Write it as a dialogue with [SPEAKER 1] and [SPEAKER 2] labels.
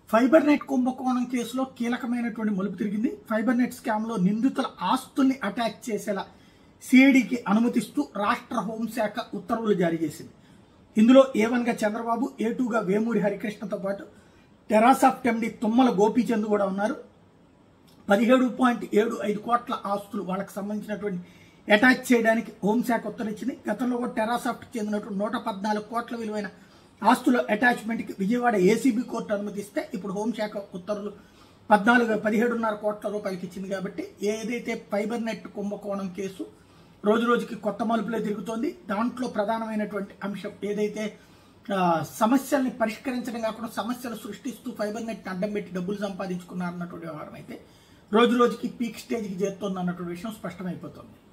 [SPEAKER 1] fibre net కుంభకోణం కేసులో కీలకమైనటువంటి మలుపు తిరిగింది ఫైబర్ నెట్ స్కామ్ లో నిందితుల ఆస్తుల్ని అటాచ్ చేసేలా సిఐడికి అనుమతిస్తూ రాష్ట్ర హోంశాఖ ఉత్తర్వులు జారీ చేసింది ఇందులో ఏ వన్ గా చంద్రబాబు ఏ టూగా వేమూరి హరికృష్ణతో పాటు టెరాసాఫ్ట్ ఎండి తుమ్మల గోపీచంద్ కూడా ఉన్నారు పదిహేడు పాయింట్ ఏడు ఐదు కోట్ల ఆస్తులు వాళ్ళకి సంబంధించినటువంటి అటాచ్ చేయడానికి హోంశాఖ ఉత్తర్వించింది గతంలో కూడా టెరాసాఫ్ట్ చెందినటువంటి నూట పద్నాలుగు కోట్ల విలువైన ఆస్తుల అటాచ్మెంట్కి విజయవాడ ఏసీబీ కోర్టు అనుమతిస్తే ఇప్పుడు హోంశాఖ ఉత్తర్వులు పద్నాలుగు పదిహేడున్నర కోట్ల రూపాయలకి ఇచ్చింది కాబట్టి ఏదైతే ఫైబర్ నెట్ కుంభకోణం కేసు రోజు రోజుకి కొత్త మలుపులే తిరుగుతోంది దాంట్లో ప్రధానమైనటువంటి అంశం ఏదైతే ఆ, సమస్యల్ని పరిష్కరించడం కాకుండా సమస్యలు సృష్టిస్తూ ఫైబర్ నెట్ అడ్డం పెట్టి డబ్బులు సంపాదించుకున్నారన్నటువంటి వ్యవహారం అయితే రోజు రోజుకి పీక్ స్టేజ్కి చేరుతోంది అన్నటువంటి విషయం స్పష్టమైపోతుంది